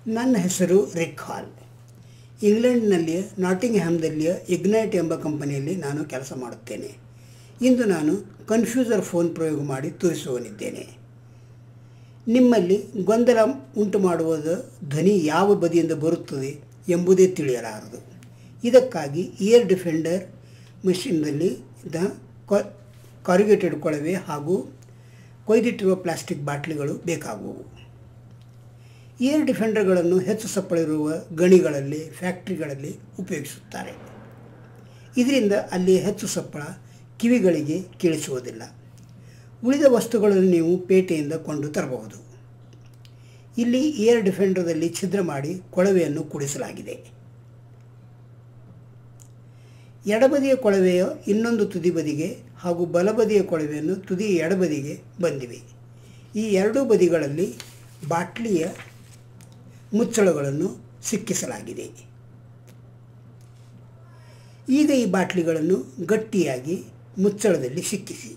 ನನ್ನ ಹೆಸರು ರಿಕ್ ಹಾಲ್ ಇಂಗ್ಲೆಂಡ್ನಲ್ಲಿಯ ನಾಟಿಂಗ್ ಹ್ಯಾಮ್ದಲ್ಲಿಯ ಇಗ್ನೈಟ್ ಎಂಬ ಕಂಪನಿಯಲ್ಲಿ ನಾನು ಕೆಲಸ ಮಾಡುತ್ತೇನೆ ಇಂದು ನಾನು ಕನ್ಫ್ಯೂಸರ್ ಫೋನ್ ಪ್ರಯೋಗ ಮಾಡಿ ತೋರಿಸುವನಿದ್ದೇನೆ ನಿಮ್ಮಲ್ಲಿ ಗೊಂದಲ ಉಂಟು ಮಾಡುವುದ ಧ್ವನಿ ಯಾವ ಬದಿಯಿಂದ ಬರುತ್ತದೆ ಎಂಬುದೇ ತಿಳಿಯಲಾರದು ಇದಕ್ಕಾಗಿ ಇಯರ್ ಡಿಫೆಂಡರ್ ಮಷಿನ್ನಲ್ಲಿ ದ ಕಾರಿಗೇಟೆಡ್ ಕೊಳವೆ ಹಾಗೂ ಕೊಯ್ದಿಟ್ಟಿರುವ ಪ್ಲಾಸ್ಟಿಕ್ ಬಾಟ್ಲಿಗಳು ಬೇಕಾಗುವು ಏರ್ ಡಿಫೆಂಡರ್ಗಳನ್ನು ಹೆಚ್ಚು ಸಪ್ಪಳಿರುವ ಗಣಿಗಳಲ್ಲಿ ಫ್ಯಾಕ್ಟ್ರಿಗಳಲ್ಲಿ ಉಪಯೋಗಿಸುತ್ತಾರೆ ಇದರಿಂದ ಅಲ್ಲಿ ಹೆಚ್ಚು ಸಪ್ಪಳ ಕಿವಿಗಳಿಗೆ ಕೇಳಿಸುವುದಿಲ್ಲ ಉಳಿದ ವಸ್ತುಗಳನ್ನು ನೀವು ಪೇಟೆಯಿಂದ ಕೊಂಡು ತರಬಹುದು ಇಲ್ಲಿ ಏರ್ ಡಿಫೆಂಡರ್ದಲ್ಲಿ ಛಿದ್ರ ಮಾಡಿ ಕೊಳವೆಯನ್ನು ಕೂಡಿಸಲಾಗಿದೆ ಎಡಬದಿಯ ಕೊಳವೆಯ ಇನ್ನೊಂದು ತುದಿ ಬದಿಗೆ ಹಾಗೂ ಬಲಬದಿಯ ಕೊಳವೆಯನ್ನು ತುದಿ ಎಡಬದಿಗೆ ಬಂದಿವೆ ಈ ಎರಡೂ ಬದಿಗಳಲ್ಲಿ ಬಾಟ್ಲಿಯ ಮುಚ್ಚಳಗಳನ್ನು ಸಿಕ್ಕಿಸಲಾಗಿದೆ ಈಗ ಈ ಬಾಟ್ಲಿಗಳನ್ನು ಗಟ್ಟಿಯಾಗಿ ಮುಚ್ಚಳದಲ್ಲಿ ಸಿಕ್ಕಿಸಿ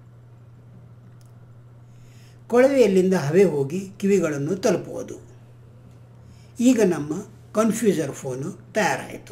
ಕೊಳವೆಯಲ್ಲಿಂದ ಹವೆ ಹೋಗಿ ಕಿವಿಗಳನ್ನು ತಲುಪುವುದು ಈಗ ನಮ್ಮ ಕನ್ಫ್ಯೂಸರ್ ಫೋನು ತಯಾರಾಯಿತು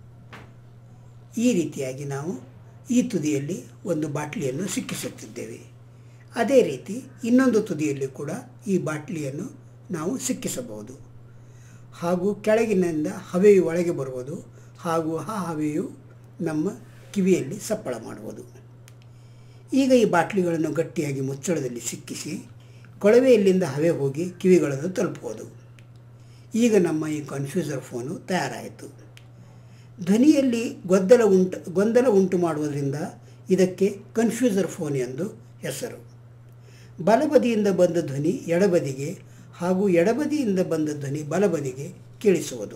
ಈ ರೀತಿಯಾಗಿ ನಾವು ಈ ತುದಿಯಲ್ಲಿ ಒಂದು ಬಾಟ್ಲಿಯನ್ನು ಸಿಕ್ಕಿಸುತ್ತಿದ್ದೇವೆ ಅದೇ ರೀತಿ ಇನ್ನೊಂದು ತುದಿಯಲ್ಲಿ ಕೂಡ ಈ ಬಾಟ್ಲಿಯನ್ನು ನಾವು ಸಿಕ್ಕಿಸಬಹುದು ಹಾಗೂ ಕೆಳಗಿನಿಂದ ಹವೆಯು ಒಳಗೆ ಬರುವುದು ಹಾಗೂ ಆ ಹವೆಯು ನಮ್ಮ ಕಿವಿಯಲ್ಲಿ ಸಪ್ಪಳ ಮಾಡುವುದು ಈಗ ಈ ಬಾಟ್ಲಿಗಳನ್ನು ಗಟ್ಟಿಯಾಗಿ ಮುಚ್ಚಳದಲ್ಲಿ ಸಿಕ್ಕಿಸಿ ಕೊಳವೆಯಲ್ಲಿಂದ ಹವೆ ಹೋಗಿ ಕಿವಿಗಳನ್ನು ತಲುಪುವುದು ಈಗ ನಮ್ಮ ಈ ಕನ್ಫ್ಯೂಸರ್ ಫೋನು ತಯಾರಾಯಿತು ಧ್ವನಿಯಲ್ಲಿ ಗೊಂದಲ ಉಂಟು ಗೊಂದಲ ಉಂಟು ಮಾಡುವುದರಿಂದ ಇದಕ್ಕೆ ಕನ್ಫ್ಯೂಸರ್ ಫೋನ್ ಎಂದು ಹೆಸರು ಬಲಬದಿಯಿಂದ ಬಂದ ಧ್ವನಿ ಎಡಬದಿಗೆ ಹಾಗೂ ಎಡಬದಿಯಿಂದ ಬಂದ ಧ್ವನಿ ಬಲಬದಿಗೆ ಕೇಳಿಸುವುದು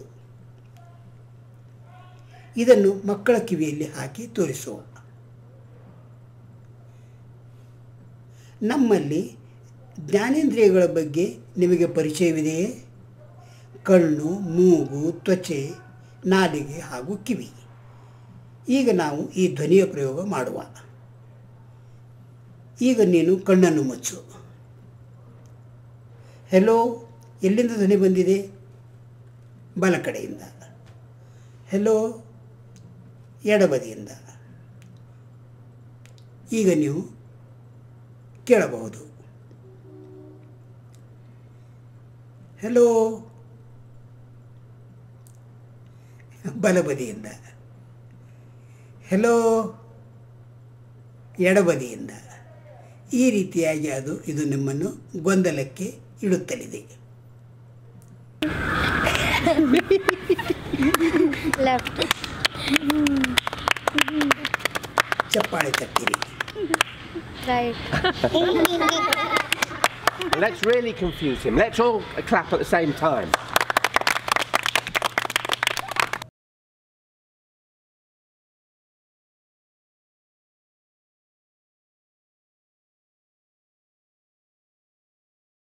ಇದನ್ನು ಮಕ್ಕಳ ಕಿವಿಯಲ್ಲಿ ಹಾಕಿ ತೋರಿಸುವ ನಮ್ಮಲ್ಲಿ ಜ್ಞಾನೇಂದ್ರಿಯಗಳ ಬಗ್ಗೆ ನಿಮಗೆ ಪರಿಚಯವಿದೆಯೇ ಕಣ್ಣು ಮೂಗು ತ್ವಚೆ ನಾಲಿಗೆ ಹಾಗೂ ಕಿವಿ ಈಗ ನಾವು ಈ ಧ್ವನಿಯ ಪ್ರಯೋಗ ಮಾಡುವ ಈಗ ನೀನು ಕಣ್ಣನ್ನು ಮುಚ್ಚು ಹೆಲೋ ಎಲ್ಲಿಂದ ಧ್ವನಿ ಬಂದಿದೆ ಬಲ ಕಡೆಯಿಂದ ಹೆಲೋ ಎಡಬದಿಯಿಂದ ಈಗ ನೀವು ಕೇಳಬಹುದು ಹೆಲೋ ಬಲಬದಿಯಿಂದ ಹೆಲೋ ಎಡಬದಿಯಿಂದ ಈ ರೀತಿಯಾಗಿ ಅದು ಇದು ನಿಮ್ಮನ್ನು ಗೊಂದಲಕ್ಕೆ ಇಡುತ್ತಲಿದೆ left ಚಪ್ಪಾಳೆ ತಟ್ಟಿರಿ right Let's really confuse him. Let's all clap at the same time.